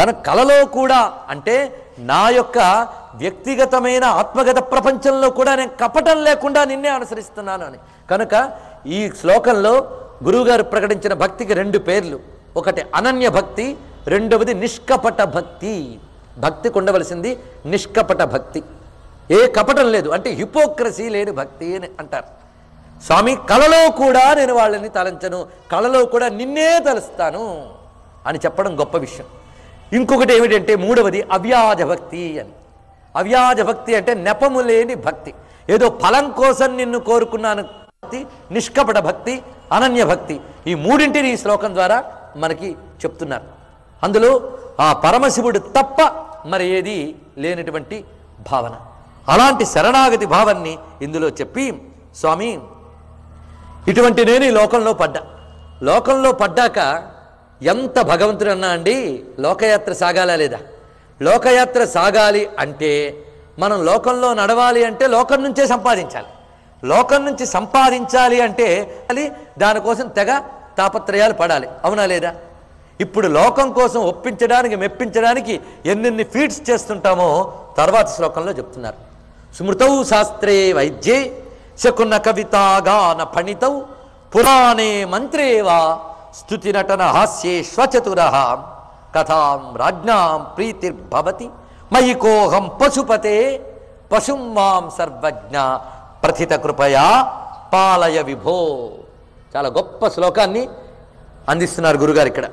కనుక కలలో కూడా అంటే నా యొక్క వ్యక్తిగతమైన ఆత్మగత ప్రపంచంలో కూడా నేను కపటం లేకుండా నిన్నే అనుసరిస్తున్నాను అని కనుక ఈ శ్లోకంలో గురువుగారు ప్రకటించిన భక్తికి రెండు పేర్లు ఒకటి అనన్య భక్తి రెండవది నిష్కపట భక్తి భక్తికి ఉండవలసింది నిష్కపట భక్తి ఏ కపటం లేదు అంటే హిపోక్రసీ లేని భక్తి అని అంటారు స్వామి కలలో కూడా నేను వాళ్ళని తలంచను కలలో కూడా నిన్నే తలుస్తాను అని చెప్పడం గొప్ప విషయం ఇంకొకటి ఏమిటంటే మూడవది అవ్యాజ భక్తి అని అవ్యాజ భక్తి అంటే నెపము లేని భక్తి ఏదో ఫలం కోసం నిన్ను కోరుకున్నాను భక్తి నిష్కపట భక్తి అనన్య భక్తి ఈ మూడింటిని ఈ శ్లోకం ద్వారా మనకి చెప్తున్నారు అందులో ఆ పరమశివుడు తప్ప మరి ఏది లేనటువంటి భావన అలాంటి శరణాగతి భావాన్ని ఇందులో చెప్పి స్వామి ఇటువంటి నేను ఈ లోకంలో పడ్డా లోకంలో పడ్డాక ఎంత భగవంతుడు అన్నా అండి లోకయాత్ర సాగాలా లేదా లోకయాత్ర సాగాలి అంటే మనం లోకంలో నడవాలి అంటే లోకం నుంచే సంపాదించాలి లోకం నుంచి సంపాదించాలి అంటే అది దానికోసం తెగ తాపత్రయాలు పడాలి అవునా లేదా ఇప్పుడు లోకం కోసం ఒప్పించడానికి మెప్పించడానికి ఎన్నెన్ని ఫీట్స్ చేస్తుంటామో తర్వాత శ్లోకంలో చెప్తున్నారు స్మృతౌ శాస్త్రే వైద్యే శకున కవితాగాన ఫణితౌ పురాణే మంత్రే వా స్తుతి నటన హాస్యే శ్వచతుర కథాం రాజ్ఞాం ప్రీతిర్భవతి మయి కోహం పశుపతే పశుం మాం సర్వజ్ఞ ప్రథిత కృపయా పాలయ విభో చాలా గొప్ప శ్లోకాన్ని అందిస్తున్నారు గురుగారు ఇక్కడ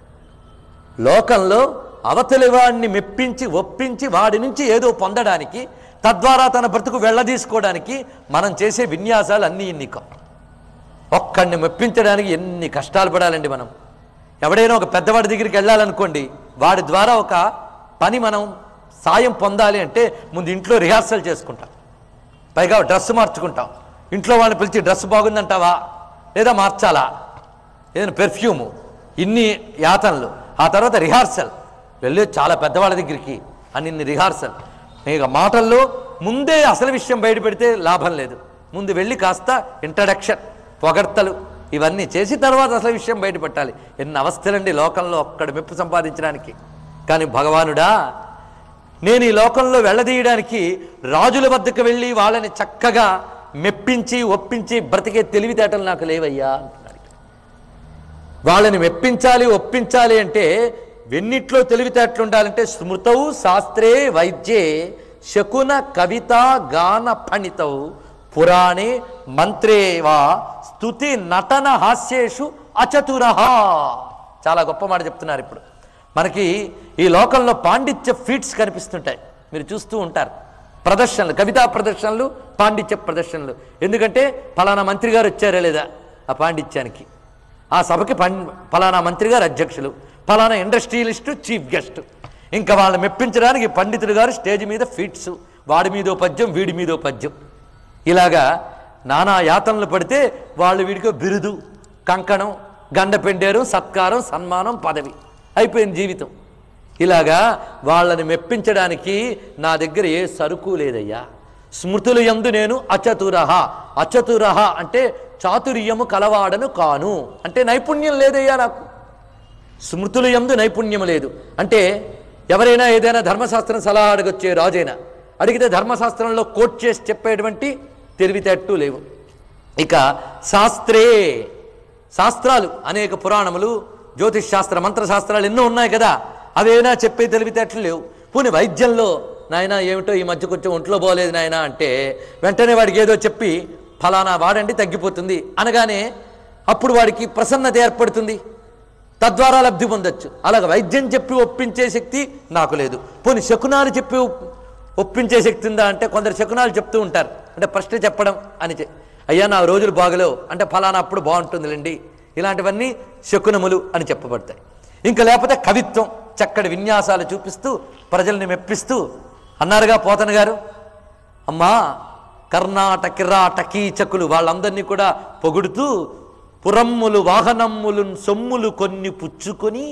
లోకంలో అవతలి వాడిని మెప్పించి ఒప్పించి వాడి నుంచి ఏదో పొందడానికి తద్వారా తన బ్రతుకు వెళ్ళదీసుకోవడానికి మనం చేసే విన్యాసాలు అన్నీ ఇన్ని కావు ఒక్కడిని మెప్పించడానికి ఎన్ని కష్టాలు పడాలండి మనం ఎవడైనా ఒక పెద్దవాడి దగ్గరికి వెళ్ళాలనుకోండి వాడి ద్వారా ఒక పని మనం సాయం పొందాలి అంటే ముందు ఇంట్లో రిహార్సల్ చేసుకుంటాం పైగా డ్రెస్ మార్చుకుంటాం ఇంట్లో వాళ్ళని పిలిచి డ్రెస్ బాగుందంటావా లేదా మార్చాలా ఏదైనా పెర్ఫ్యూము ఇన్ని యాతనలు ఆ తర్వాత రిహార్సల్ వెళ్ళే చాలా పెద్దవాళ్ళ దగ్గరికి అని ఇన్ని రిహార్సల్ ఇక మాటల్లో ముందే అసలు విషయం బయట పెడితే లాభం లేదు ముందు వెళ్ళి కాస్త ఇంట్రడక్షన్ పొగడ్తలు ఇవన్నీ చేసి తర్వాత అసలు విషయం బయట పెట్టాలి ఎన్ని అవస్థలండి లోకంలో ఒక్కడ మెప్పు సంపాదించడానికి కానీ భగవానుడా నేను ఈ లోకంలో వెళ్ళదీయడానికి రాజుల వద్దకు వెళ్ళి వాళ్ళని చక్కగా మెప్పించి ఒప్పించి బ్రతికే తెలివితేటలు నాకు లేవయ్యా అంటున్నాడు వాళ్ళని మెప్పించాలి ఒప్పించాలి అంటే వెన్నిట్లో తెలివితేటలు ఉండాలంటే స్మృతౌ శాస్త్రే వైద్యే శకున కవిత గాన ఫణితౌ పురాణే మంత్రే వా స్తుతి నటన హాస్యేషు అచతుర చాలా గొప్ప మాట చెప్తున్నారు ఇప్పుడు మనకి ఈ లోకంలో పాండిత్య ఫీట్స్ కనిపిస్తుంటాయి మీరు చూస్తూ ఉంటారు ప్రదర్శనలు కవితా ప్రదర్శనలు పాండిత్య ప్రదర్శనలు ఎందుకంటే ఫలానా మంత్రి గారు వచ్చారా లేదా ఆ పాండిత్యానికి ఆ సభకి పం ఫలానా మంత్రి గారు అధ్యక్షులు ఫలానా ఇండస్ట్రియలిస్టు చీఫ్ గెస్ట్ ఇంకా వాళ్ళని మెప్పించడానికి పండితులు గారు స్టేజ్ మీద ఫీట్స్ వాడి మీదో పద్యం వీడి మీదో పద్యం ఇలాగా నానా యాతనలు పడితే వాళ్ళు వీడికో బిరుదు కంకణం గండ పెండేరు సత్కారం సన్మానం పదవి అయిపోయింది జీవితం ఇలాగా వాళ్ళని మెప్పించడానికి నా దగ్గర ఏ సరుకు లేదయ్యా స్మృతులు యందు నేను అచతురహ అచతురహ అంటే చాతుర్యము కలవాడను కాను అంటే నైపుణ్యం లేదయ్యా నాకు స్మృతులు యందు నైపుణ్యం లేదు అంటే ఎవరైనా ఏదైనా ధర్మశాస్త్రం సలహా అడగొచ్చే రాజైనా అడిగితే ధర్మశాస్త్రంలో కోట్ చేసి చెప్పేటువంటి తెలివితేటలు లేవు ఇక శాస్త్రే శాస్త్రాలు అనేక పురాణములు జ్యోతిష్ శాస్త్ర మంత్రశాస్త్రాలు ఎన్నో ఉన్నాయి కదా అవేనా చెప్పే తెలివితేటలు లేవు పోనీ వైద్యంలో నాయన ఏమిటో ఈ మధ్య కొంచెం ఒంట్లో పోలేదు నాయన అంటే వెంటనే వాడికి ఏదో చెప్పి ఫలానా వాడండి తగ్గిపోతుంది అనగానే అప్పుడు వాడికి ప్రసన్నత ఏర్పడుతుంది తద్వారా లబ్ధి పొందొచ్చు అలాగ వైద్యం చెప్పి ఒప్పించే శక్తి నాకు లేదు పోనీ శకునాలు చెప్పి ఒప్- ఒప్పించే శక్తి ఉందా అంటే కొందరు శకునాలు చెప్తూ ఉంటారు అంటే ప్రశ్న చెప్పడం అని చె- అయ్యా నా రోజులు బాగలేవు అంటే ఫలానా అప్పుడు బాగుంటుందిలేండి ఇలాంటివన్నీ శకునములు అని చెప్పబడతాయి ఇంకా లేకపోతే కవిత్వం చక్కటి విన్యాసాలు చూపిస్తూ ప్రజల్ని మెప్పిస్తూ అన్నారుగా పోతన గారు అమ్మా కర్ణాట కిరాట కీచకులు వాళ్ళందరినీ కూడా పొగుడుతూ పురమ్ములు వాహనమ్ములు సొమ్ములు కొన్ని పుచ్చుకొని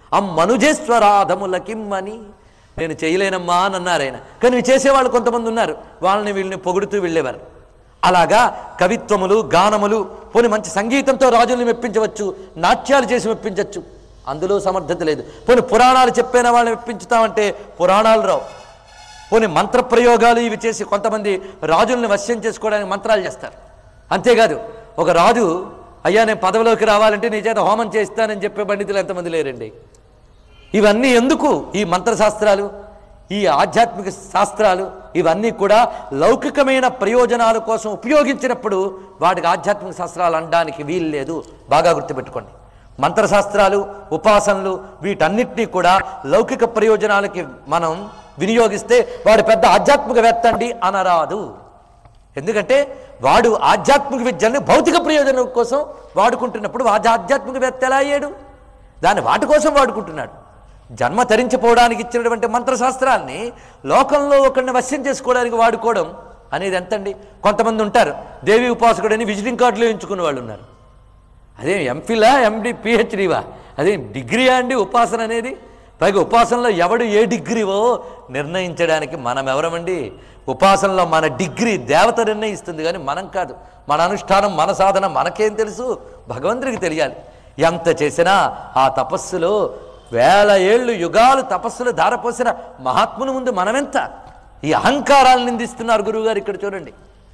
అమ్మనుజేశ్వరాధములకిమ్మని నేను చేయలేనమ్మా అని అన్నారు ఆయన కానీ ఇవి చేసేవాళ్ళు కొంతమంది ఉన్నారు వాళ్ళని వీళ్ళని పొగుడుతూ వెళ్ళేవారు అలాగా కవిత్వములు గానములు పోని మంచి సంగీతంతో రాజుల్ని మెప్పించవచ్చు నాట్యాలు చేసి మెప్పించవచ్చు అందులో సమర్థత లేదు పోనీ పురాణాలు చెప్పిన వాళ్ళని మెప్పించుతామంటే పురాణాలు రావు పోనీ మంత్ర ప్రయోగాలు ఇవి చేసి కొంతమంది రాజుల్ని వశ్యం చేసుకోవడానికి మంత్రాలు చేస్తారు అంతేకాదు ఒక రాజు అయ్యా నేను పదవిలోకి రావాలంటే నీ చేత హోమం చేస్తానని చెప్పే పండితులు ఎంతమంది లేరండి ఇవన్నీ ఎందుకు ఈ మంత్రశాస్త్రాలు ఈ ఆధ్యాత్మిక శాస్త్రాలు ఇవన్నీ కూడా లౌకికమైన ప్రయోజనాల కోసం ఉపయోగించినప్పుడు వాటికి ఆధ్యాత్మిక శాస్త్రాలు అనడానికి వీలు లేదు బాగా గుర్తుపెట్టుకోండి మంత్రశాస్త్రాలు ఉపాసనలు వీటన్నిటినీ కూడా లౌకిక ప్రయోజనాలకి మనం వినియోగిస్తే వాడు పెద్ద ఆధ్యాత్మికవేత్త అండి అనరాదు ఎందుకంటే వాడు ఆధ్యాత్మిక విద్యల్ని భౌతిక ప్రయోజనం కోసం వాడుకుంటున్నప్పుడు వాడు ఆధ్యాత్మికవేత్త ఎలా అయ్యాడు దాన్ని వాటి కోసం వాడుకుంటున్నాడు జన్మ తరించిపోవడానికి ఇచ్చినటువంటి మంత్రశాస్త్రాల్ని లోకంలో ఒకరిని వశ్యం చేసుకోవడానికి వాడుకోవడం అనేది ఎంతండి కొంతమంది ఉంటారు దేవి ఉపాసకుడని విజిటింగ్ కార్డులు ఎంచుకునే వాళ్ళు ఉన్నారు అదేం ఎంఫిలా ఎండి పిహెచ్డివా అదేం డిగ్రీయా అండి ఉపాసన అనేది పైగా ఉపాసనలో ఎవడు ఏ డిగ్రీవో నిర్ణయించడానికి మనం ఎవరమండి ఉపాసనలో మన డిగ్రీ దేవత నిర్ణయిస్తుంది కానీ మనం కాదు మన అనుష్ఠానం మన సాధన మనకేం తెలుసు భగవంతుడికి తెలియాలి ఎంత చేసినా ఆ తపస్సులో వేల ఏళ్ళు యుగాలు తపస్సులు ధారపోసిన మహాత్ముని ముందు మనమెంత ఈ అహంకారాలు నిందిస్తున్నారు గురువుగారు ఇక్కడ చూడండి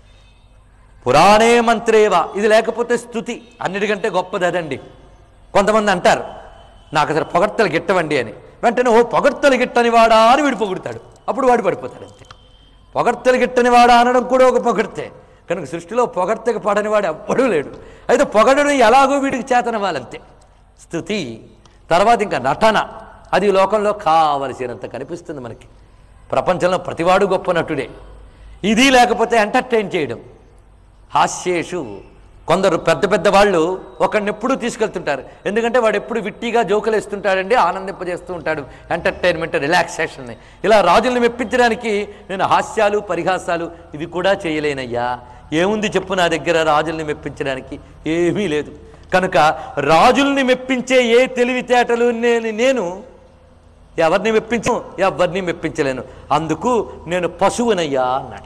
పురాణే మంత్రేవా ఇది లేకపోతే స్థుతి అన్నిటికంటే గొప్పది అదండి కొంతమంది అంటారు నాకు అసలు పొగడ్తలు గిట్టవండి అని వెంటనే ఓ పొగడ్తలు గిట్టని వాడా అని వీడు పొగుడుతాడు అప్పుడు వాడు పడిపోతాడు అంతే పొగడ్తలు గిట్టని వాడా అనడం కూడా ఒక పొగడ్తే కనుక సృష్టిలో పొగడ్తకి పడని వాడు ఎవ్వడూ లేడు అయితే పొగడడం ఎలాగో వీడికి చేతనవ్వాలంతే స్థుతి తర్వాత ఇంకా నటన అది ఈ లోకంలో కావలసినంత కనిపిస్తుంది మనకి ప్రపంచంలో ప్రతివాడు గొప్ప నటుడే ఇది లేకపోతే ఎంటర్టైన్ చేయడం హాస్యేషు కొందరు పెద్ద పెద్ద వాళ్ళు ఒకడిని ఎప్పుడూ తీసుకెళ్తుంటారు ఎందుకంటే వాడు ఎప్పుడు విట్టిగా జోకులు వేస్తుంటాడండి ఆనందింపజేస్తూ ఉంటాడు ఎంటర్టైన్మెంట్ రిలాక్సేషన్ని ఇలా రాజుల్ని మెప్పించడానికి నేను హాస్యాలు పరిహాసాలు ఇవి కూడా చేయలేనయ్యా ఏముంది చెప్పు నా దగ్గర రాజుల్ని మెప్పించడానికి ఏమీ లేదు కనుక రాజుల్ని మెప్పించే ఏ తెలివితేటలు నేను నేను ఎవరిని మెప్పించు ఎవరిని మెప్పించలేను అందుకు నేను పశువునయ్యా అన్నాడు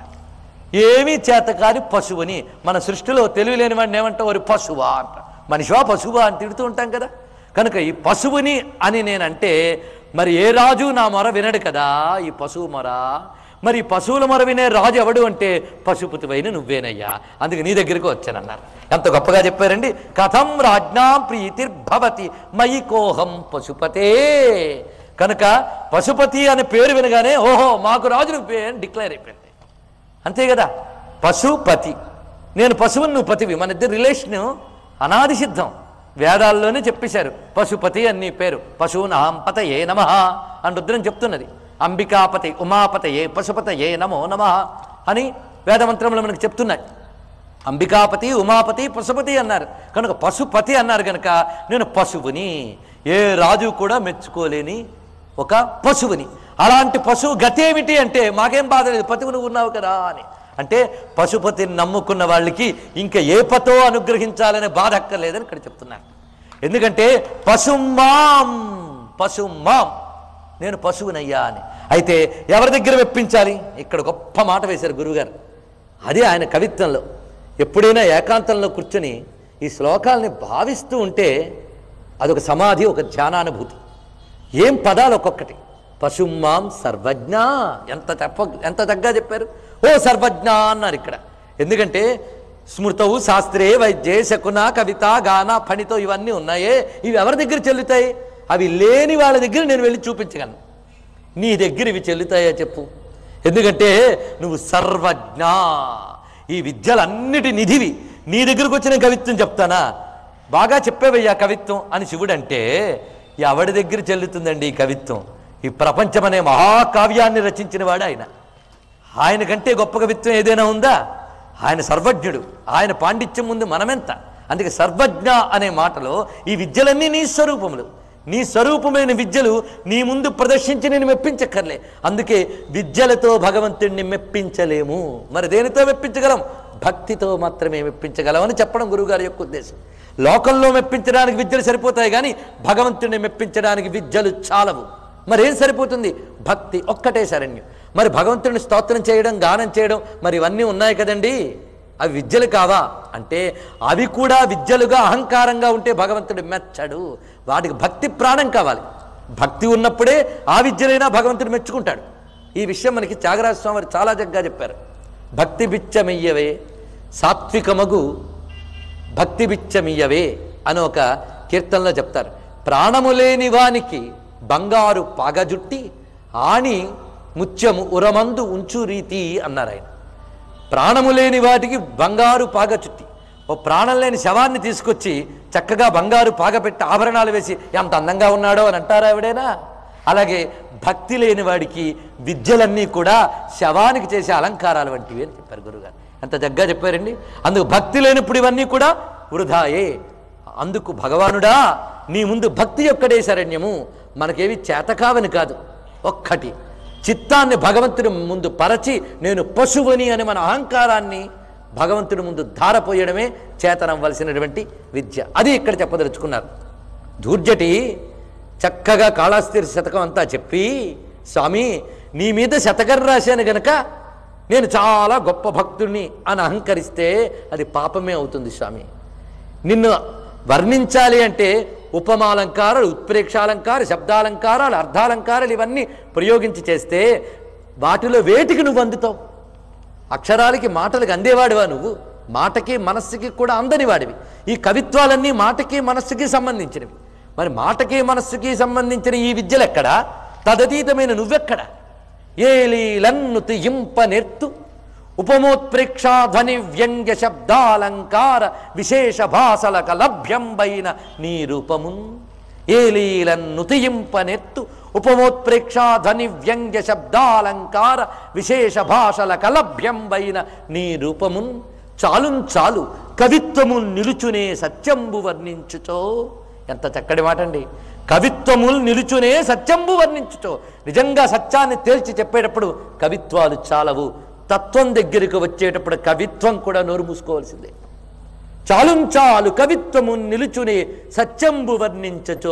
ఏమీ చేత కాని పశువుని మన సృష్టిలో తెలివి లేని వాడిని ఏమంటావు వారి పశువా అంట మనిషివా పశువా అని తిడుతూ ఉంటాం కదా కనుక ఈ పశువుని అని నేనంటే మరి ఏ రాజు నా మొర వినడు కదా ఈ పశువు మొర మరి ఈ పశువుల మొర వినే రాజు ఎవడు అంటే పశుపతివైన నువ్వేనయ్యా అందుకే నీ దగ్గరికి వచ్చానన్నారు ఎంత గొప్పగా చెప్పారండి కథం రాజ్ఞాం ప్రీతిర్భవతి మయి కోహం పశుపతే కనుక పశుపతి అనే పేరు వినగానే ఓహో మాకు రాజు నువ్వే అని డిక్లేర్ అయిపోయింది అంతే కదా పశుపతి నేను పశువుని నువ్వు పతివి మన ఇద్దరు రిలేషన్ అనాది సిద్ధం వేదాల్లోనే చెప్పేశారు పశుపతి అని నీ పేరు పశువునాం పతయే నమ అని రుద్రం చెప్తున్నది అంబికాపతి ఉమాపతయే పశుపతయే నమో నమ అని వేదమంత్రములు మనకు చెప్తున్నాయి అంబికాపతి ఉమాపతి పశుపతి అన్నారు కనుక పశుపతి అన్నారు కనుక నేను పశువుని ఏ రాజు కూడా మెచ్చుకోలేని ఒక పశువుని అలాంటి పశువు గతేమిటి అంటే మాకేం బాధ లేదు పతివు నువ్వు ఉన్నావు కదా అని అంటే పశుపతిని నమ్ముకున్న వాళ్ళకి ఇంకా ఏ పతో అనుగ్రహించాలనే బాధ అక్కర్లేదని ఇక్కడ చెప్తున్నారు ఎందుకంటే పశుమాం పశుమాం నేను పశువునయ్యా అని అయితే ఎవరి దగ్గర మెప్పించాలి ఇక్కడ గొప్ప మాట వేశారు గురువుగారు అది ఆయన కవిత్వంలో ఎప్పుడైనా ఏకాంతంలో కూర్చొని ఈ శ్లోకాల్ని భావిస్తూ ఉంటే అదొక సమాధి ఒక ధ్యానానుభూతి ఏం పదాలు ఒక్కొక్కటి పశుమాం సర్వజ్ఞ ఎంత తప్ప ఎంత తగ్గ చెప్పారు ఓ సర్వజ్ఞ అన్నారు ఇక్కడ ఎందుకంటే స్మృతవు శాస్త్రే వైద్యే శకున కవిత గాన ఫణితో ఇవన్నీ ఉన్నాయే ఇవి ఎవరి దగ్గర చెల్లుతాయి అవి లేని వాళ్ళ దగ్గర నేను వెళ్ళి చూపించగలను నీ దగ్గర ఇవి చెల్లుతాయా చెప్పు ఎందుకంటే నువ్వు సర్వజ్ఞ ఈ విద్యలన్నిటి నిధివి నీ దగ్గరకు వచ్చిన కవిత్వం చెప్తానా బాగా చెప్పేవయ్యా కవిత్వం అని శివుడు అంటే ఎవడి దగ్గర చెల్లుతుందండి ఈ కవిత్వం ఈ ప్రపంచం అనే మహాకావ్యాన్ని రచించిన వాడు ఆయన ఆయన కంటే గొప్ప కవిత్వం ఏదైనా ఉందా ఆయన సర్వజ్ఞుడు ఆయన పాండిత్యం ముందు మనమెంత అందుకే సర్వజ్ఞ అనే మాటలో ఈ విద్యలన్నీ నీ స్వరూపములు నీ స్వరూపమైన విద్యలు నీ ముందు ప్రదర్శించి నేను మెప్పించక్కర్లే అందుకే విద్యలతో భగవంతుణ్ణి మెప్పించలేము మరి దేనితో మెప్పించగలం భక్తితో మాత్రమే మెప్పించగలమని చెప్పడం గురువుగారి యొక్క ఉద్దేశం లోకంలో మెప్పించడానికి విద్యలు సరిపోతాయి కానీ భగవంతుణ్ణి మెప్పించడానికి విద్యలు చాలవు మరి ఏం సరిపోతుంది భక్తి ఒక్కటే శరణ్యం మరి భగవంతుడిని స్తోత్రం చేయడం గానం చేయడం మరి ఇవన్నీ ఉన్నాయి కదండి అవి విద్యలు కావా అంటే అవి కూడా విద్యలుగా అహంకారంగా ఉంటే భగవంతుడు మెచ్చడు వాటికి భక్తి ప్రాణం కావాలి భక్తి ఉన్నప్పుడే ఆ విద్యనైనా భగవంతుడు మెచ్చుకుంటాడు ఈ విషయం మనకి త్యాగరాజ స్వామి వారు చాలా చక్కగా చెప్పారు భక్తి బిచ్చమెయ్యవే సాత్వికమగు భక్తి బిచ్చమియ్యవే అని ఒక కీర్తనలో చెప్తారు ప్రాణము లేని వానికి బంగారు పాగజుట్టి ఆణి ముత్యము ఉరమందు ఉంచు రీతి అన్నారు ఆయన ప్రాణము లేని వాటికి బంగారు పాగ చుట్టి ఓ ప్రాణం లేని శవాన్ని తీసుకొచ్చి చక్కగా బంగారు పాగ పెట్టి ఆభరణాలు వేసి ఎంత అందంగా ఉన్నాడో అని అంటారా ఎవడైనా అలాగే భక్తి లేని వాడికి విద్యలన్నీ కూడా శవానికి చేసే అలంకారాలు వంటివి అని చెప్పారు గురుగారు ఎంత జగ్గా చెప్పారండి అందుకు భక్తి లేనప్పుడు ఇవన్నీ కూడా వృధాయే అందుకు భగవానుడా నీ ముందు భక్తి ఒక్కడే శరణ్యము మనకేవి చేతకావని కాదు ఒక్కటి చిత్తాన్ని భగవంతుడి ముందు పరచి నేను పశువుని అని మన అహంకారాన్ని భగవంతుడి ముందు ధారపోయడమే చేతనవ్వలసినటువంటి విద్య అది ఇక్కడ చెప్పదలుచుకున్నారు దూర్జటి చక్కగా కాళాస్తిరి శతకం అంతా చెప్పి స్వామి నీ మీద శతకం రాశాను గనక నేను చాలా గొప్ప భక్తుడిని అని అహంకరిస్తే అది పాపమే అవుతుంది స్వామి నిన్ను వర్ణించాలి అంటే ఉపమాలంకారాలు ఉత్ప్రేక్షాలంకార శబ్దాలంకారాలు అర్థాలంకారాలు ఇవన్నీ ప్రయోగించి చేస్తే వాటిలో వేటికి నువ్వు అందుతావు అక్షరాలకి మాటలకు అందేవాడివా నువ్వు మాటకి మనస్సుకి కూడా అందని వాడివి ఈ కవిత్వాలన్నీ మాటకి మనస్సుకి సంబంధించినవి మరి మాటకి మనస్సుకి సంబంధించిన ఈ విద్యలు ఎక్కడా తదతీతమైన నువ్వెక్కడ ఏలీలన్ను తియింప నెర్తు ఉపమోత్ప్రేక్షాధ్వని వ్యంగ్య శబ్దాలంకార విశేష భాషలక లభ్యంబైన నీ రూపమున్ ఏలీలన్ను తియింప నెత్తు ఉపమోత్ప్రేక్షాధ్వని వ్యంగ్య శబ్దాలంకార విశేష భాషల కలభ్యంబైన నీ రూపమున్ చాలున్ చాలు కవిత్వము నిలుచునే సత్యంబు వర్ణించుచో ఎంత చక్కటి మాట అండి కవిత్వములు నిలుచునే సత్యంబు వర్ణించుచో నిజంగా సత్యాన్ని తేల్చి చెప్పేటప్పుడు కవిత్వాలు చాలవు తత్వం దగ్గరికి వచ్చేటప్పుడు కవిత్వం కూడా నోరు మూసుకోవాల్సిందే చాలుం చాలు కవిత్వము నిలుచునే సత్యంబు వర్ణించచో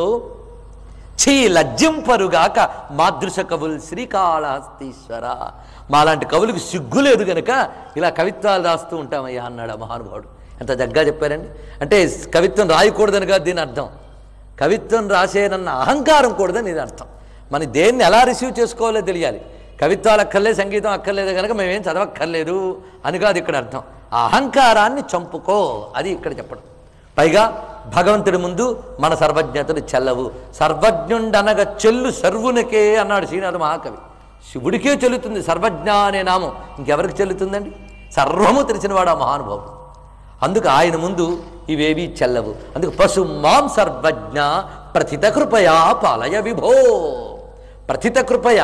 ఛీ లజ్జింపరుగాక మాదృశ కవులు శ్రీకాళహస్తీశ్వర మాలాంటి కవులకు సిగ్గు లేదు గనక ఇలా కవిత్వాలు రాస్తూ ఉంటామయ్యా అన్నాడు ఆ మహానుభావుడు ఎంత జగ్గా చెప్పారండి అంటే కవిత్వం రాయకూడదని కాదు దీని అర్థం కవిత్వం రాసేనన్న అహంకారం కూడదని ఇది అర్థం మన దేన్ని ఎలా రిసీవ్ చేసుకోవాలో తెలియాలి కవిత్వాలు అక్కర్లేదు సంగీతం అక్కర్లేదు కనుక మేమేం చదవక్కర్లేదు అని కాదు ఇక్కడ అర్థం ఆ అహంకారాన్ని చంపుకో అది ఇక్కడ చెప్పడం పైగా భగవంతుడి ముందు మన సర్వజ్ఞతలు చెల్లవు సర్వజ్ఞుండనగ చెల్లు సర్వునికే అన్నాడు శ్రీనాథ మహాకవి శివుడికే చెల్లుతుంది సర్వజ్ఞ అనే నామం ఇంకెవరికి చెల్లుతుందండి సర్వము తెలిసినవాడు ఆ మహానుభావుడు అందుకు ఆయన ముందు ఇవేవి చెల్లవు అందుకు పశు మాం సర్వజ్ఞ ప్రథిత కృపయా పాలయ విభో ప్రథిత కృపయ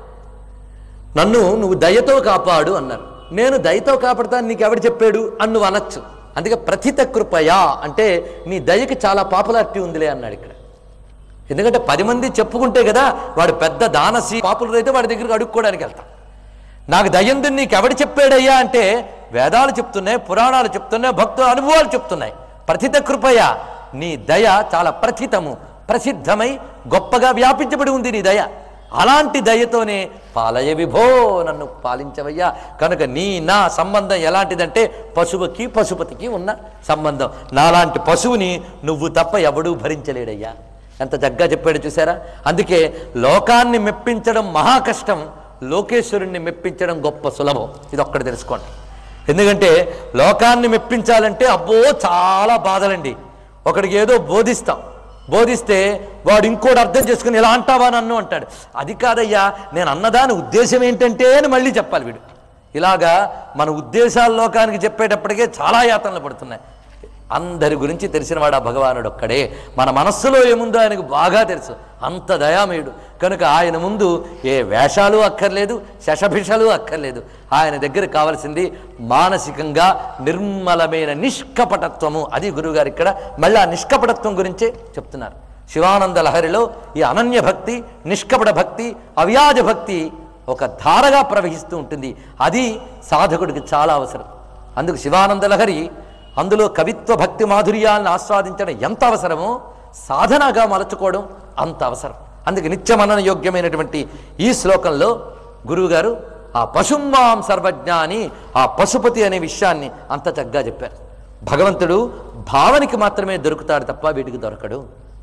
నన్ను నువ్వు దయతో కాపాడు అన్నారు నేను దయతో కాపాడుతాను నీకు ఎవడు చెప్పాడు అని నువ్వు అనొచ్చు అందుకే ప్రథిత కృపయా అంటే నీ దయకి చాలా పాపులారిటీ ఉందిలే అన్నాడు ఇక్కడ ఎందుకంటే పది మంది చెప్పుకుంటే కదా వాడు పెద్ద దానసి పాపులర్ అయితే వాడి దగ్గరికి అడుక్కోవడానికి వెళ్తాం నాకు దయ్యంది నీకు ఎవడు చెప్పాడయ్యా అంటే వేదాలు చెప్తున్నాయి పురాణాలు చెప్తున్నాయి భక్తుల అనుభవాలు చెప్తున్నాయి ప్రథిత కృపయ నీ దయ చాలా ప్రథితము ప్రసిద్ధమై గొప్పగా వ్యాపించబడి ఉంది నీ దయ అలాంటి దయతోనే పాలయ విభో నన్ను పాలించవయ్యా కనుక నీ నా సంబంధం ఎలాంటిదంటే పశువుకి పశుపతికి ఉన్న సంబంధం నాలాంటి పశువుని నువ్వు తప్ప ఎవడూ భరించలేడయ్యా ఎంత జగ్గా చెప్పాడు చూసారా అందుకే లోకాన్ని మెప్పించడం మహా కష్టం లోకేశ్వరుణ్ణి మెప్పించడం గొప్ప సులభం ఇది ఒక్కటి తెలుసుకోండి ఎందుకంటే లోకాన్ని మెప్పించాలంటే అబ్బో చాలా బాధలండి ఒకడికి ఏదో బోధిస్తాం బోధిస్తే వాడు ఇంకోటి అర్థం చేసుకుని ఇలా అంటావా నన్ను అంటాడు అది కాదయ్యా నేను అన్నదాని ఉద్దేశం ఏంటంటే అని మళ్ళీ చెప్పాలి వీడు ఇలాగా మన ఉద్దేశాల లోకానికి చెప్పేటప్పటికే చాలా యాతనలు పడుతున్నాయి అందరి గురించి తెలిసినవాడు ఆ భగవానుడు ఒక్కడే మన మనస్సులో ఏముందో ఆయనకు బాగా తెలుసు అంత దయామయుడు కనుక ఆయన ముందు ఏ వేషాలు అక్కర్లేదు శశభిషలు అక్కర్లేదు ఆయన దగ్గర కావలసింది మానసికంగా నిర్మలమైన నిష్కపటత్వము అది గురువుగారు ఇక్కడ మళ్ళీ ఆ నిష్కపటత్వం గురించే చెప్తున్నారు శివానంద లహరిలో ఈ అనన్య భక్తి నిష్కపట భక్తి అవ్యాజ భక్తి ఒక ధారగా ప్రవహిస్తూ ఉంటుంది అది సాధకుడికి చాలా అవసరం అందుకు శివానంద లహరి అందులో కవిత్వ భక్తి మాధుర్యాలను ఆస్వాదించడం ఎంత అవసరమో సాధనగా మలచుకోవడం అంత అవసరం అందుకే నిత్యమనన యోగ్యమైనటువంటి ఈ శ్లోకంలో గురువుగారు ఆ పశుమాం సర్వజ్ఞ అని ఆ పశుపతి అనే విషయాన్ని అంత చక్కగా చెప్పారు భగవంతుడు భావనికి మాత్రమే దొరుకుతాడు తప్ప వీటికి దొరకడు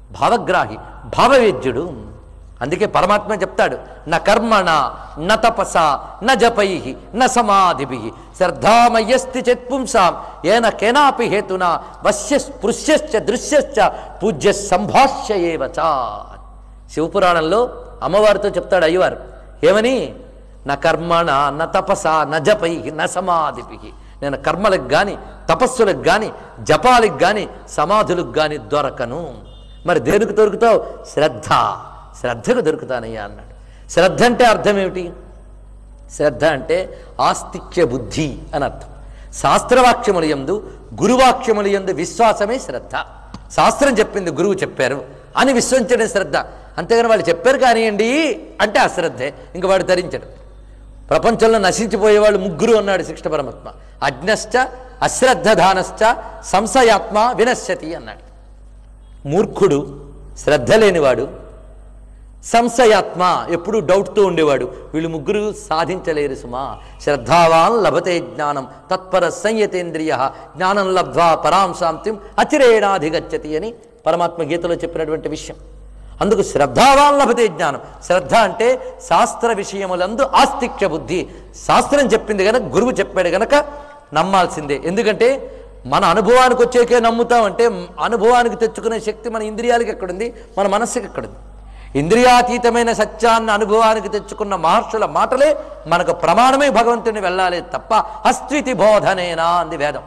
భావగ్రాహి భావవేద్యుడు అందుకే పరమాత్మ చెప్తాడు న కర్మణ న తపస న జపై న సమాధిభి శ్రద్ధామయ్యస్తి చెత్పుంసాం ఏన కేనాపి హేతున వశ్య స్పృశ్యశ్చ దృశ్యశ్చ పూజ్య సంభాష్య ఏవచ శివపురాణంలో అమ్మవారితో చెప్తాడు అయ్యవారు ఏమని నా కర్మణ న తపస న జపై న సమాధిపి నేను కర్మలకు కానీ తపస్సులకు కానీ జపాలకు కానీ సమాధులకు కానీ దొరకను మరి దేనికి దొరుకుతావు శ్రద్ధ శ్రద్ధకు దొరుకుతానయ్యా అన్నాడు శ్రద్ధ అంటే అర్థం ఏమిటి శ్రద్ధ అంటే ఆస్తిక్య బుద్ధి అని అర్థం శాస్త్రవాక్యముల యందు గురువాక్యముల యందు విశ్వాసమే శ్రద్ధ శాస్త్రం చెప్పింది గురువు చెప్పారు అని విశ్వసించడం శ్రద్ధ అంతేగాని వాళ్ళు చెప్పారు కానివ్వండి అంటే అశ్రద్ధే ఇంక వాడు ధరించడు ప్రపంచంలో నశించిపోయేవాళ్ళు ముగ్గురు అన్నాడు శిక్ష పరమాత్మ అజ్ఞశ్చ అశ్రద్ధధానశ్చ సంశయాత్మ వినశ్యతి అన్నాడు మూర్ఖుడు శ్రద్ధ లేనివాడు సంశయాత్మ ఎప్పుడు డౌట్తో ఉండేవాడు వీళ్ళు ముగ్గురు సాధించలేరు సుమా శ్రద్ధావాన్ లభతే జ్ఞానం తత్పర సంయతేంద్రియ జ్ఞానం లబ్ధ్వా పరాం శాంతిం అచిరేణాధిగచ్చతి అని పరమాత్మ గీతలో చెప్పినటువంటి విషయం అందుకు శ్రద్ధావాన్ లభతే జ్ఞానం శ్రద్ధ అంటే శాస్త్ర విషయములందు ఆస్తిక్య బుద్ధి శాస్త్రం చెప్పింది గనక గురువు చెప్పాడు గనక నమ్మాల్సిందే ఎందుకంటే మన అనుభవానికి వచ్చేకే నమ్ముతామంటే అనుభవానికి తెచ్చుకునే శక్తి మన ఇంద్రియాలకి ఎక్కడుంది మన మనస్సుకి ఎక్కడుంది ఇంద్రియాతీతమైన సత్యాన్ని అనుభవానికి తెచ్చుకున్న మహర్షుల మాటలే మనకు ప్రమాణమే భగవంతుని వెళ్ళాలి తప్ప అస్త్వితి బోధనేనా అంది వేదం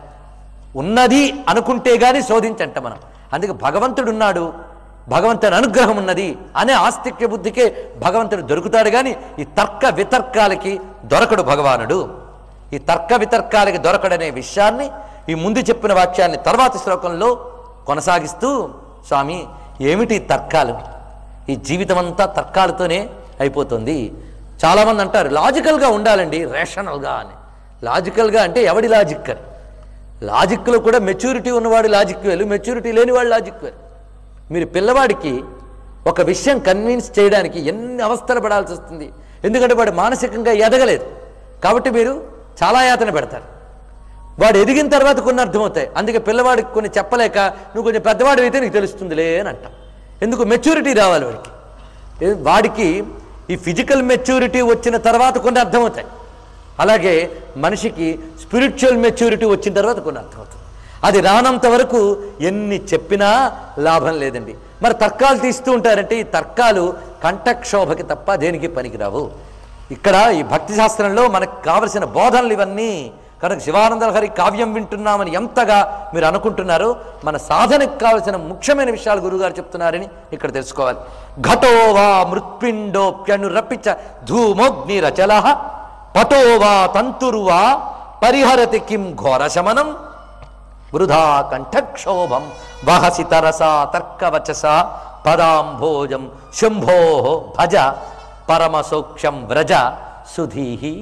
ఉన్నది అనుకుంటే గాని శోధించంట మనం అందుకే భగవంతుడున్నాడు భగవంతుని అనుగ్రహం ఉన్నది అనే ఆస్తిక్య బుద్ధికే భగవంతుడు దొరుకుతాడు కానీ ఈ తర్క వితర్కాలకి దొరకడు భగవానుడు ఈ తర్క వితర్కాలకి దొరకడనే విషయాన్ని ఈ ముందు చెప్పిన వాక్యాన్ని తర్వాతి శ్లోకంలో కొనసాగిస్తూ స్వామి ఏమిటి ఈ తర్కాలు ఈ జీవితం అంతా తర్కాలతోనే అయిపోతుంది చాలామంది అంటారు లాజికల్గా ఉండాలండి రేషనల్గా అని లాజికల్గా అంటే ఎవడి లాజిక్ అని లాజిక్లో కూడా మెచ్యూరిటీ ఉన్నవాడు లాజిక్ వేలు మెచ్యూరిటీ లేనివాడు లాజిక్ వేలు మీరు పిల్లవాడికి ఒక విషయం కన్విన్స్ చేయడానికి ఎన్ని అవస్థలు పడాల్సి వస్తుంది ఎందుకంటే వాడు మానసికంగా ఎదగలేదు కాబట్టి మీరు చాలా యాతన పెడతారు వాడు ఎదిగిన తర్వాత కొన్ని అర్థమవుతాయి అందుకే పిల్లవాడికి కొన్ని చెప్పలేక నువ్వు కొంచెం పెద్దవాడు అయితే నీకు తెలుస్తుందిలే అని అంటాం ఎందుకు మెచ్యూరిటీ రావాలి వాడికి ఏ- వాడికి ఈ ఫిజికల్ మెచ్యూరిటీ వచ్చిన తర్వాత కొన్ని అర్థమవుతాయి అలాగే మనిషికి స్పిరిచువల్ మెచ్యూరిటీ వచ్చిన తర్వాత కొన్ని అర్థమవుతుంది అది రానంత వరకు ఎన్ని చెప్పినా లాభం లేదండి మరి తర్కాలు తీస్తూ ఉంటారంటే ఈ తర్కాలు కంఠక్షోభకి తప్ప దేనికి పనికిరావు ఇక్కడ ఈ భక్తి శాస్త్రంలో మనకు కావలసిన బోధనలు ఇవన్నీ కనుక శివానంద హరి కావ్యం వింటున్నామని ఎంతగా మీరు అనుకుంటున్నారో మన సాధనకు కావలసిన ముఖ్యమైన విషయాలు గురుగారు చెప్తున్నారని ఇక్కడ తెలుసుకోవాలి ఘటో వా మృత్పిండోప్యనురపిచ ధూమోగ్నిరచల పటో వా తంతురువా పరిహరతి కిం ఘోరశమనం వృధా కంఠక్షోభం వహసి తరసా తర్కవచస పదాంభోజం శంభో భజ పరమసౌఖ్యం వ్రజ సుధీహి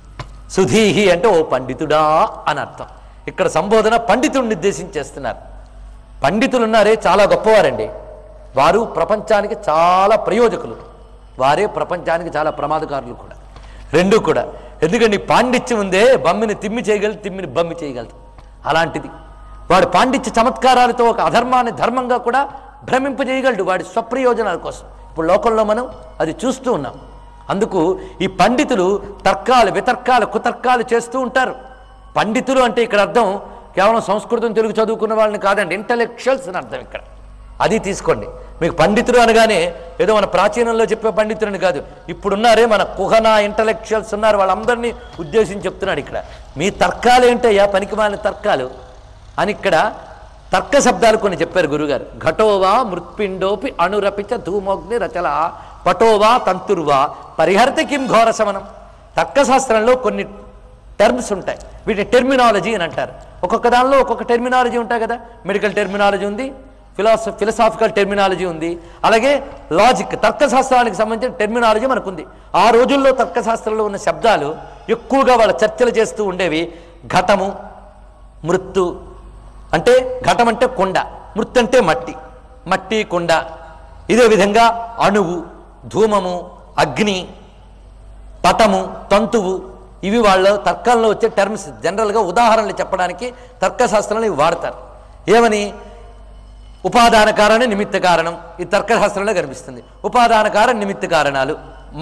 సుధీహి అంటే ఓ పండితుడా అని అర్థం ఇక్కడ సంబోధన పండితుడిని ఉద్దేశించేస్తున్నారు పండితులు ఉన్నారే చాలా గొప్పవారండి వారు ప్రపంచానికి చాలా ప్రయోజకులు వారే ప్రపంచానికి చాలా ప్రమాదకారులు కూడా రెండు కూడా ఎందుకంటే ఈ పాండిత్యం ఉందే బమ్మిని తిమ్మి చేయగలదు తిమ్మిని బమ్మి చేయగలదు అలాంటిది వాడు పాండిత్య చమత్కారాలతో ఒక అధర్మాన్ని ధర్మంగా కూడా భ్రమింపజేయగలడు వాడి స్వప్రయోజనాల కోసం ఇప్పుడు లోకంలో మనం అది చూస్తూ ఉన్నాం అందుకు ఈ పండితులు తర్కాలు వితర్కాలు కుతర్కాలు చేస్తూ ఉంటారు పండితులు అంటే ఇక్కడ అర్థం కేవలం సంస్కృతం తెలుగు చదువుకున్న వాళ్ళని కాదండి ఇంటలెక్చువల్స్ అని అర్థం ఇక్కడ అది తీసుకోండి మీకు పండితులు అనగానే ఏదో మన ప్రాచీనంలో చెప్పే పండితులని కాదు ఇప్పుడున్నారే మన కుహన ఇంటలెక్చువల్స్ ఉన్నారు వాళ్ళందరినీ ఉద్దేశించి చెప్తున్నాడు ఇక్కడ మీ తర్కాలు ఏంటయ్యా పనికిమాలిన తర్కాలు అని ఇక్కడ తర్క శబ్దాలు కొన్ని చెప్పారు గురుగారు ఘటోవా మృత్పిండోపి అణురపిచ ధూమోగ్ని రచల పటోవా తంతుర్వా పరిహర్త కిం ఘోరశమనం తర్కశాస్త్రంలో కొన్ని టర్మ్స్ ఉంటాయి వీటిని టెర్మినాలజీ అని అంటారు ఒక్కొక్క దానిలో ఒక్కొక్క టెర్మినాలజీ ఉంటాయి కదా మెడికల్ టెర్మినాలజీ ఉంది ఫిలాస ఫిలసాఫికల్ టెర్మినాలజీ ఉంది అలాగే లాజిక్ తర్కశాస్త్రానికి సంబంధించిన టెర్మినాలజీ మనకుంది ఆ రోజుల్లో తర్కశాస్త్రంలో ఉన్న శబ్దాలు ఎక్కువగా వాళ్ళ చర్చలు చేస్తూ ఉండేవి ఘటము మృత్తు అంటే ఘటం అంటే కొండ మృత్ అంటే మట్టి మట్టి కొండ ఇదే విధంగా అణువు ధూమము అగ్ని పటము తంతువు ఇవి వాళ్ళ తర్కంలో వచ్చే టర్మ్స్ జనరల్గా ఉదాహరణలు చెప్పడానికి తర్కశాస్త్రంలో ఇవి వాడతారు ఏమని ఉపాదాన కారణం నిమిత్త కారణం ఈ తర్కశాస్త్రంలో కనిపిస్తుంది ఉపాదాన కారణం నిమిత్త కారణాలు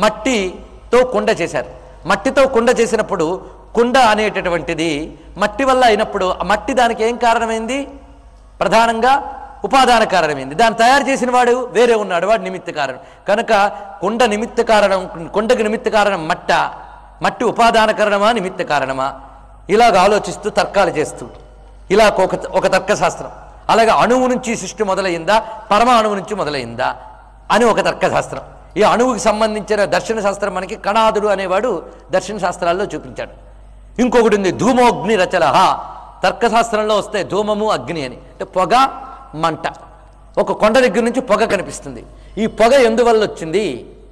మట్టితో కుండ చేశారు మట్టితో కుండ చేసినప్పుడు కుండ అనేటటువంటిది మట్టి వల్ల అయినప్పుడు ఆ మట్టి దానికి ఏం కారణమైంది ప్రధానంగా ఉపాదాన కారణమైంది దాన్ని తయారు చేసిన వాడు వేరే ఉన్నాడు వాడు నిమిత్త కారణం కనుక కుండ నిమిత్త కారణం కుండకి నిమిత్త కారణం మట్ట మట్టి ఉపాదాన కారణమా నిమిత్త కారణమా ఇలాగ ఆలోచిస్తూ తర్కాలు చేస్తూ ఇలా ఒక ఒక తర్కశాస్త్రం అలాగే అణువు నుంచి సృష్టి మొదలైందా పరమాణువు నుంచి మొదలైందా అని ఒక తర్కశాస్త్రం ఈ అణువుకి సంబంధించిన దర్శన శాస్త్రం మనకి కణాదుడు అనేవాడు దర్శన శాస్త్రాల్లో చూపించాడు ఇంకొకటి ఉంది ధూమోగ్ని రచలహ తర్కశాస్త్రంలో వస్తే ధూమము అగ్ని అని అంటే పొగ మంట ఒక కొండ దగ్గర నుంచి పొగ కనిపిస్తుంది ఈ పొగ ఎందువల్ల వచ్చింది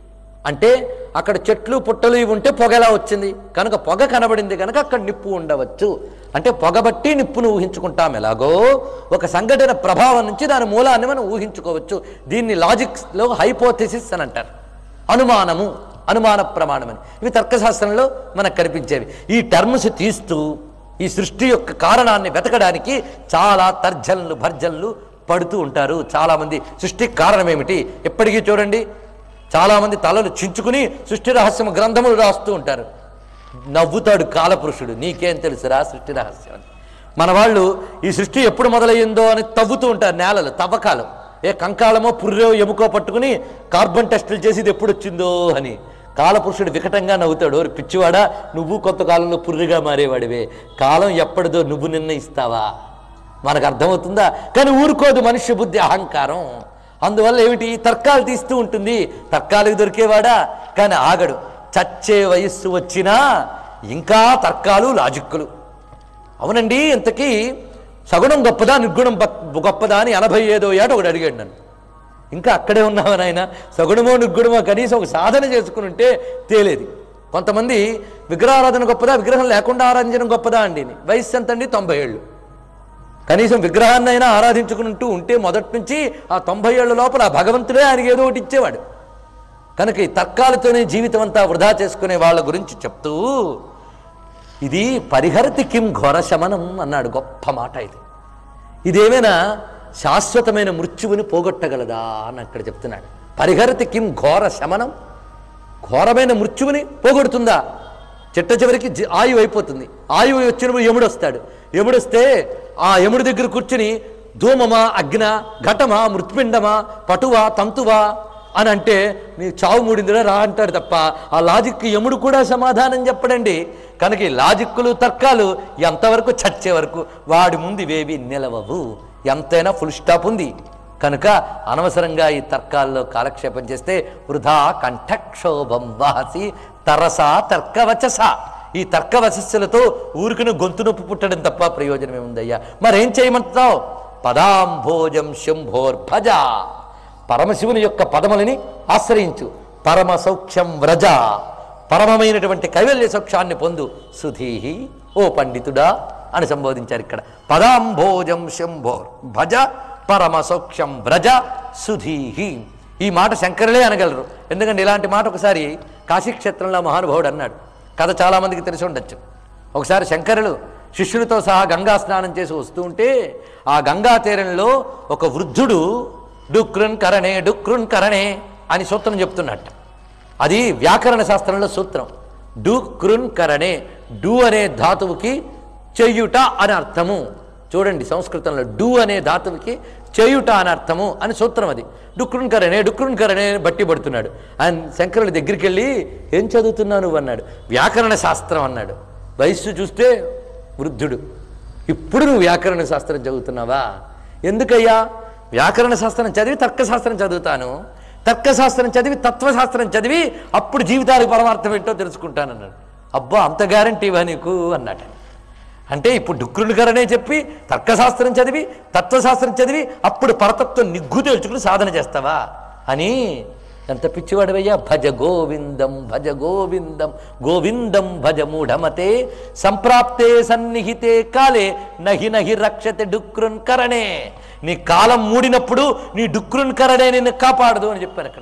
అంటే అక్కడ చెట్లు పుట్టలు ఇవి ఉంటే పొగ ఎలా వచ్చింది కనుక పొగ కనబడింది కనుక అక్కడ నిప్పు ఉండవచ్చు అంటే పొగ బట్టి నిప్పును ఊహించుకుంటాం ఎలాగో ఒక సంఘటన ప్రభావం నుంచి దాని మూలాన్ని మనం ఊహించుకోవచ్చు దీన్ని లాజిక్స్లో హైపోథెసిస్ అని అంటారు అనుమానము అనుమాన ప్రమాణం అని ఇవి తర్కశాస్త్రంలో మనకు కనిపించేవి ఈ టర్మ్స్ తీస్తూ ఈ సృష్టి యొక్క కారణాన్ని వెతకడానికి చాలా తర్జనలు భర్జనలు పడుతూ ఉంటారు చాలామంది సృష్టికి కారణం ఏమిటి ఎప్పటికీ చూడండి చాలామంది తలలు చించుకుని సృష్టి రహస్యం గ్రంథములు రాస్తూ ఉంటారు నవ్వుతాడు కాలపురుషుడు నీకేం తెలుసురా సృష్టి రహస్యం అని మన వాళ్ళు ఈ సృష్టి ఎప్పుడు మొదలయ్యిందో అని తవ్వుతూ ఉంటారు నేలలు తవ్వకాలు ఏ కంకాలమో పుర్రో ఎముకో పట్టుకుని కార్బన్ టెస్టులు చేసి ఇది ఎప్పుడు వచ్చిందో అని కాలపురుషుడు వికటంగా నవ్వుతాడు "ఓరి పిచ్చివాడా నువ్వు కొంతకాలంలో పుర్రిగా మారేవాడివే కాలం ఎప్పటిదో నువ్వు నిర్ణయిస్తావా మనకు అర్థమవుతుందా కానీ ఊరుకోదు మనుష్య బుద్ధి అహంకారం అందువల్ల ఏమిటి తర్కాలు తీస్తూ ఉంటుంది తర్కాలకు దొరికేవాడా కానీ ఆగడు చచ్చే వయస్సు వచ్చినా ఇంకా తర్కాలు లాజిక్కులు అవునండి ఇంతకీ సగుణం గొప్పదా నిర్గుణం బ- గొప్పదా అని ఎనభై ఏదో ఏట ఒకటి అడిగాడు నన్ను ఇంకా అక్కడే ఉన్నావు నాయన సగుణమో నిర్గుణమో కనీసం ఒక సాధన చేసుకుని ఉంటే తేలేది కొంతమంది విగ్రహారాధన గొప్పదా విగ్రహం లేకుండా ఆరాధించడం గొప్పదా అండి వయస్సు ఎంత అండి తొంభై ఏళ్ళు కనీసం విగ్రహాన్నైనా ఆరాధించుకుంటూ ఉంటే మొదటి నుంచి ఆ తొంభై ఏళ్ళ లోపల ఆ భగవంతుడే ఆయనకి ఏదో ఒకటి ఇచ్చేవాడు కనుక ఈ తర్కాలతోనే జీవితం అంతా వృధా చేసుకునే వాళ్ళ గురించి చెప్తూ ఇది పరిహరతి కిం ఘోర శమనం అన్నాడు గొప్ప మాట ఇది ఇదేమైనా శాశ్వతమైన మృత్యువుని పోగొట్టగలదా అని అక్కడ చెప్తున్నాడు పరిహరతి కిం ఘోర శమనం ఘోరమైన మృత్యువుని పోగొడుతుందా చిట్ట చివరికి జి- ఆయువు అయిపోతుంది ఆయువు వచ్చినప్పుడు యముడు వస్తాడు యముడు వస్తే ఆ యముడి దగ్గర కూర్చుని ధూమమా అగ్న ఘటమా మృత్పిండమా పటువా తంతువా అని అంటే నీ చావు మూడిందిరా రా అంటాడు తప్ప ఆ లాజిక్కి యముడు కూడా సమాధానం చెప్పడండి కనుక ఈ లాజిక్కులు తర్కాలు ఎంతవరకు చచ్చే వరకు వాడి ముందు ఇవేవి నిలవవు ఎంతైనా ఫుల్ స్టాప్ ఉంది కనుక అనవసరంగా ఈ తర్కాల్లో కాలక్షేపం చేస్తే వృధా కంఠక్షోభం వాసి తరసా తర్కవచస ఈ తర్కవచస్సులతో ఊరికిన గొంతు నొప్పి పుట్టడం తప్ప ప్రయోజనం ఏముందయ్యా మరేం చేయమంటావు పదాంభోజం శంభోర్భజ పరమశివుని యొక్క పదములని ఆశ్రయించు పరమ సౌఖ్యం వ్రజ పరమమైనటువంటి కైవల్య సౌఖ్యాన్ని పొందు సుధీహి ఓ పండితుడా అని సంబోధించారు ఇక్కడ పదాంభోజం శంభోర్ భజ పరమ సౌఖ్యం వ్రజ సుధీహి ఈ మాట శంకరులే అనగలరు ఎందుకంటే ఇలాంటి మాట ఒకసారి కాశీక్షేత్రంలో మహానుభావుడు అన్నాడు కథ చాలామందికి తెలిసి ఉండొచ్చు ఒకసారి శంకరులు శిష్యులతో సహా గంగా స్నానం చేసి వస్తూ ఉంటే ఆ గంగా తీరంలో ఒక వృద్ధుడు డుక్రున్ కరణే డుక్రున్ కరణే అని సూత్రం చెప్తున్నట్టు అది వ్యాకరణ శాస్త్రంలో సూత్రం డు కృన్ కరణే డు అనే ధాతువుకి చెయ్యుట అని అర్థము చూడండి సంస్కృతంలో డు అనే ధాతువుకి చేయుట అని అర్థము అని సూత్రం అది డుక్రున్ కరణే డుక్రున్ కరణే అని బట్టి పడుతున్నాడు ఆయన శంకరుడి దగ్గరికి వెళ్ళి ఏం చదువుతున్నావు నువ్వు అన్నాడు వ్యాకరణ శాస్త్రం అన్నాడు వయస్సు చూస్తే వృద్ధుడు ఇప్పుడు నువ్వు వ్యాకరణ శాస్త్రం చదువుతున్నావా ఎందుకయ్యా వ్యాకరణ శాస్త్రం చదివి తర్కశాస్త్రం చదువుతాను తర్కశాస్త్రం చదివి తత్వశాస్త్రం చదివి అప్పుడు జీవితానికి పరమార్థం ఏంటో తెలుసుకుంటానన్నాడు అబ్బా అంత గ్యారంటీవా నీకు అన్నాడు అంటే ఇప్పుడు డుక్రునికరనే చెప్పి తర్కశాస్త్రం చదివి తత్వశాస్త్రం చదివి అప్పుడు పరతత్వం నిగ్గు తెలుసుకుని సాధన చేస్తావా అని ఎంత పిచ్చివాడవయ్యా భజ గోవిందం భజ గోవిందం గోవిందం భజ మూఢమతే సంప్రాప్తే సన్నిహితే కాలే నహి నహి రక్షతే డుక్రున్ కరణే నీ కాలం మూడినప్పుడు నీ డుక్రున్ కరణే నిన్ను కాపాడదు అని చెప్పారు అక్కడ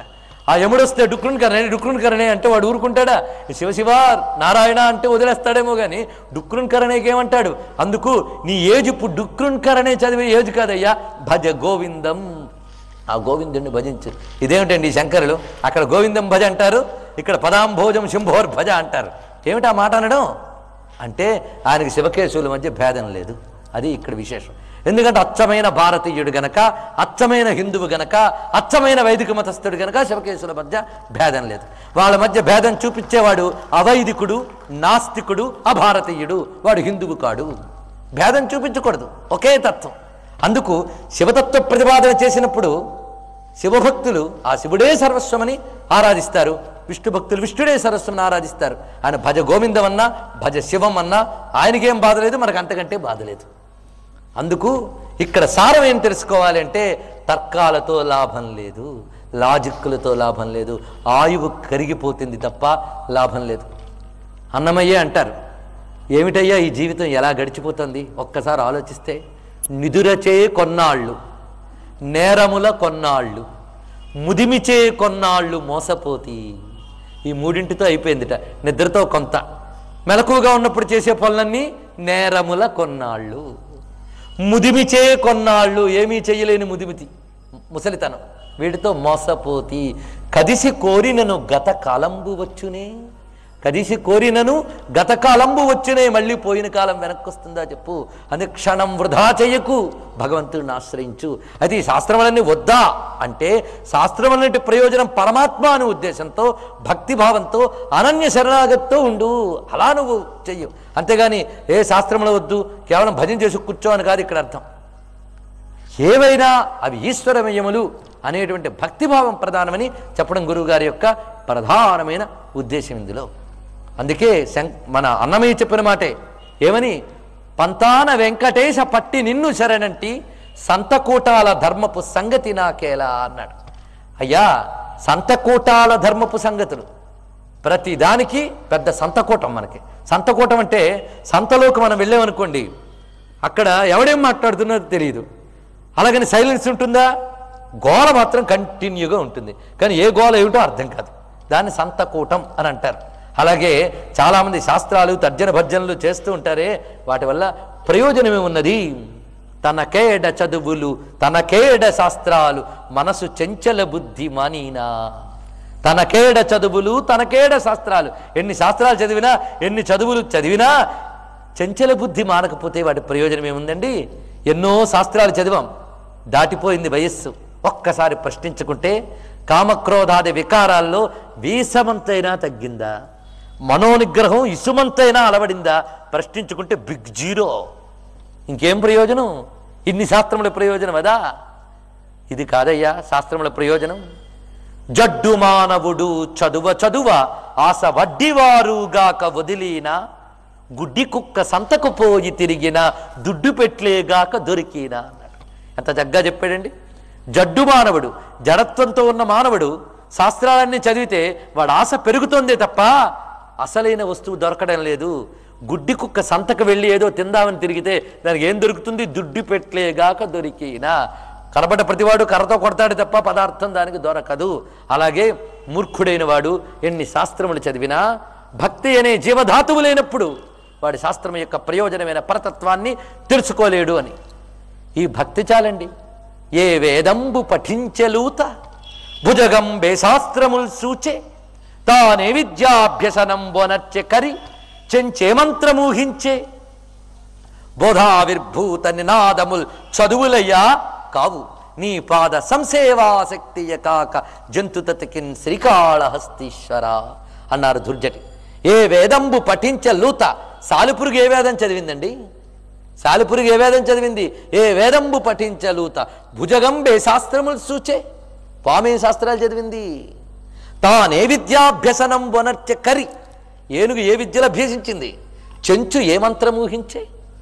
ఆ యముడు వస్తే డుక్రుని కరణే డుక్రుని కరణే అంటే వాడు ఊరుకుంటాడా శివ శివ నారాయణ అంటే వదిలేస్తాడేమో కానీ డుక్రుని కరణేకి ఏమంటాడు అందుకు నీ ఏజ్ ఇప్పుడు డుక్రుని కరణే చదివే ఏజ్ కాదయ్యా భజ గోవిందం ఆ గోవిందుడిని భజించు ఇదేమిటండి ఈ శంకరులు అక్కడ గోవిందం భజ అంటారు ఇక్కడ పదాంభోజం శంభోర్ భజ అంటారు ఏమిటి ఆ మాట అనడం అంటే ఆయనకి శివకేశవుల మధ్య భేదం లేదు అది ఇక్కడ విశేషం ఎందుకంటే అచ్చమైన భారతీయుడు గనక అచ్చమైన హిందువు గనక అచ్చమైన వైదిక మతస్థుడు గనక శివకేశుల మధ్య భేదం లేదు వాళ్ళ మధ్య భేదం చూపించేవాడు అవైదికుడు నాస్తికుడు అభారతీయుడు వాడు హిందువు కాడు భేదం చూపించకూడదు ఒకే తత్వం అందుకు శివతత్వ ప్రతిపాదన చేసినప్పుడు శివభక్తులు ఆ శివుడే సర్వస్వమని ఆరాధిస్తారు విష్ణు భక్తులు విష్ణుడే సర్వస్వమని ఆరాధిస్తారు ఆయన భజ గోవిందం అన్నా భజ శివం అన్నా ఆయనకేం బాధ లేదు మనకు అంతకంటే బాధ లేదు అందుకు ఇక్కడ సారం ఏం తెలుసుకోవాలి అంటే తర్కాలతో లాభం లేదు లాజిక్కులతో లాభం లేదు ఆయువు కరిగిపోతుంది తప్ప లాభం లేదు అన్నమయ్యే అంటారు ఏమిటయ్యా ఈ జీవితం ఎలా గడిచిపోతుంది ఒక్కసారి ఆలోచిస్తే నిదురచే కొన్నాళ్ళు నేరముల కొన్నాళ్ళు ముదిమిచే కొన్నాళ్ళు మోసపోతి ఈ మూడింటితో అయిపోయిందిట నిద్రతో కొంత మెలకువగా ఉన్నప్పుడు చేసే పనులన్నీ నేరముల కొన్నాళ్ళు ముదిమిచే కొన్నాళ్ళు ఏమీ చెయ్యలేని ముదిమితి ముసలితనం వీటితో మోసపోతి కదిసి కోరినను గత కాలంబు వచ్చునే కదిసి కోరినను గత కాలంబు వచ్చునే మళ్ళీ పోయిన కాలం వెనక్కి వస్తుందా చెప్పు అని క్షణం వృధా చెయ్యకు భగవంతుడిని ఆశ్రయించు అయితే ఈ శాస్త్రములన్నీ వద్దా అంటే శాస్త్రములన్నిటి ప్రయోజనం పరమాత్మ అనే ఉద్దేశంతో భక్తిభావంతో అనన్య శరణాగతితో ఉండు అలా నువ్వు చెయ్యు అంతేగాని ఏ శాస్త్రములు వద్దు కేవలం భజన చేసి కూర్చో అని కాదు ఇక్కడ అర్థం ఏవైనా అవి ఈశ్వరమయములు అనేటువంటి భక్తిభావం ప్రధానమని చెప్పడం గురువుగారి యొక్క ప్రధానమైన ఉద్దేశం ఇందులో అందుకే శం మన అన్నమయ్య చెప్పిన మాటే ఏమని పంతాన వెంకటేశ పట్టి నిన్ను శరణంటి సంతకూటాల ధర్మపు సంగతి నాకేలా అన్నాడు అయ్యా సంతకూటాల ధర్మపు సంగతులు ప్రతి దానికి పెద్ద సంతకూటం మనకి సంతకూటం అంటే సంతలోకి మనం వెళ్ళామనుకోండి అక్కడ ఎవడేం మాట్లాడుతున్నారో తెలియదు అలాగని సైలెన్స్ ఉంటుందా గోల మాత్రం కంటిన్యూగా ఉంటుంది కానీ ఏ గోల ఏమిటో అర్థం కాదు దాన్ని సంతకూటం అని అంటారు అలాగే చాలామంది శాస్త్రాలు తర్జన భర్జనలు చేస్తూ ఉంటారే వాటి వల్ల ప్రయోజనమే ఉన్నది తనకేడ చదువులు తనకేడ శాస్త్రాలు మనసు చెంచల బుద్ధి మానీనా తనకేడ చదువులు తనకేడ శాస్త్రాలు ఎన్ని శాస్త్రాలు చదివినా ఎన్ని చదువులు చదివినా చెంచల బుద్ధి మానకపోతే వాటి ప్రయోజనం ఏముందండి ఎన్నో శాస్త్రాలు చదివాం దాటిపోయింది వయస్సు ఒక్కసారి ప్రశ్నించుకుంటే కామక్రోధాది వికారాల్లో వీసమంతైనా తగ్గిందా మనోనిగ్రహం ఇసుమంతైనా అలవడిందా ప్రశ్నించుకుంటే బిగ్ జీరో ఇంకేం ప్రయోజనం ఇన్ని శాస్త్రముల ప్రయోజనం అదా ఇది కాదయ్యా శాస్త్రముల ప్రయోజనం జడ్డు మానవుడు చదువ చదువ ఆశ వడ్డివారుగాక వదిలిన గుడ్డి కుక్క సంతకు పోయి తిరిగిన దుడ్డు పెట్లేగాక దొరికినా అన్నాడు ఎంత చక్కగా చెప్పాడండి జడ్డు మానవుడు జడత్వంతో ఉన్న మానవుడు శాస్త్రాలన్నీ చదివితే వాడు ఆశ పెరుగుతోందే తప్ప అసలైన వస్తువు దొరకడం లేదు గుడ్డి కుక్క సంతకు వెళ్ళి ఏదో తిందామని తిరిగితే దానికి ఏం దొరుకుతుంది దుడ్డు పెట్లేగాక దొరికినా కనబడ్డ ప్రతివాడు కర్రతో కొడతాడు తప్ప పదార్థం దానికి దొరకదు అలాగే మూర్ఖుడైన వాడు ఎన్ని శాస్త్రములు చదివినా భక్తి అనే జీవధాతువు లేనప్పుడు వాడి శాస్త్రం యొక్క ప్రయోజనమైన పరతత్వాన్ని తెలుసుకోలేడు అని ఈ భక్తి చాలండి ఏ వేదంబు పఠించలూత భుజగంబే శాస్త్రముల్ సూచే తానే విద్యాభ్యసనం బొనర్చె కరి చెంచే మంత్రమూహించే బోధావిర్భూత నినాదముల్ చదువులయ్యా కావు నీ పాద సంసేవాశక్తియ కాక జంతుతతికిన్ శ్రీకాళహస్తీశ్వర అన్నారు దుర్జటి ఏ వేదంబు పఠించ లూత సాలిపురుగు ఏ వేదం చదివిందండి సాలిపురుగు ఏ వేదం చదివింది ఏ వేదంబు పఠించలూత భుజగంబే శాస్త్రములు సూచే పామే శాస్త్రాలు చదివింది తానే విద్యాభ్యసనం వనర్చె కరి ఏనుగు ఏ విద్యలు అభ్యసించింది చెంచు ఏ మంత్రం ఊహించే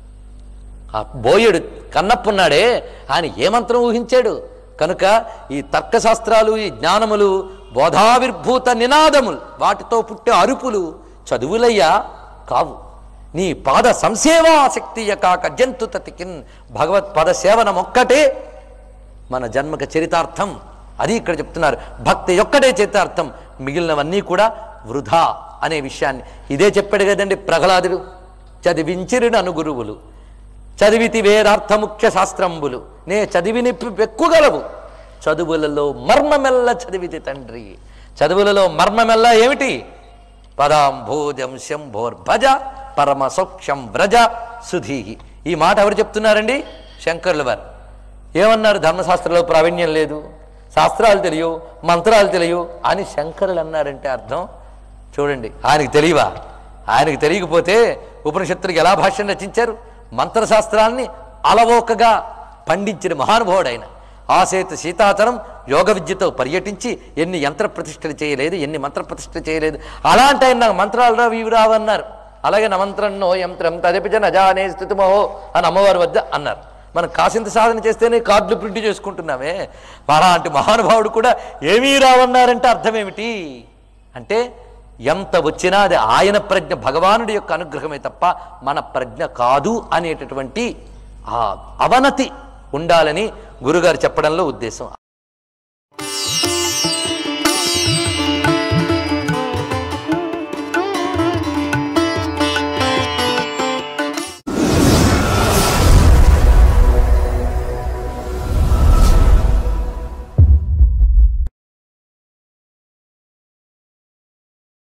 ఆ బోయడు కన్నప్పున్నాడే ఆయన ఏ మంత్రం ఊహించాడు కనుక ఈ తర్కశాస్త్రాలు ఈ జ్ఞానములు బోధావిర్భూత నినాదములు వాటితో పుట్టే అరుపులు చదువులయ్యా కావు నీ పాద సంసేవాశక్తియ కాక జంతు తతికిన్ భగవత్ పద సేవనం ఒక్కటే మన జన్మక చరితార్థం అది ఇక్కడ చెప్తున్నారు భక్తి ఒక్కటే చేతార్థం మిగిలినవన్నీ కూడా వృధా అనే విషయాన్ని ఇదే చెప్పాడు కదండి ప్రహ్లాదుడు చదివించిరిడు అనుగురువులు చదివితి వేదార్థ ముఖ్య శాస్త్రంబులు నే చదివిని పెక్కుగలవు చదువులలో మర్మమెల్ల చదివితి తండ్రి చదువులలో మర్మమెల్ల ఏమిటి పదాంభోజం శంభోర్భజ పరమ సౌఖ్యం వ్రజ సుధీహి ఈ మాట ఎవరు చెప్తున్నారండి శంకరుల వారు ఏమన్నారు ధర్మశాస్త్రంలో ప్రావీణ్యం లేదు శాస్త్రాలు తెలియవు మంత్రాలు తెలియవు అని శంకరులు అన్నారంటే అర్థం చూడండి ఆయనకి తెలియవా ఆయనకి తెలియకపోతే ఉపనిషత్తులకు ఎలా భాష్యం రచించారు మంత్రశాస్త్రాన్ని అలవోకగా పండించిన మహానుభావుడు ఆయన ఆసేతు సీతాచరం యోగ విద్యతో పర్యటించి ఎన్ని యంత్ర ప్రతిష్టలు చేయలేదు ఎన్ని మంత్ర ప్రతిష్ఠలు చేయలేదు అలాంటి ఆయన నాకు మంత్రాలు రావు ఇవి రావు అన్నారు అలాగే నా మంత్రన్నో యంత్రం తదపిచ నజానే స్థితిమోహో అని అమ్మవారి వద్ద అన్నారు మనం కాసింత సాధన చేస్తేనే కార్డులు ప్రింట్ చేసుకుంటున్నామే అలాంటి మహానుభావుడు కూడా ఏమీ రావన్నారంటే అర్థం ఏమిటి అంటే ఎంత వచ్చినా అది ఆయన ప్రజ్ఞ భగవానుడి యొక్క అనుగ్రహమే తప్ప మన ప్రజ్ఞ కాదు అనేటటువంటి ఆ అవనతి ఉండాలని గురుగారు చెప్పడంలో ఉద్దేశం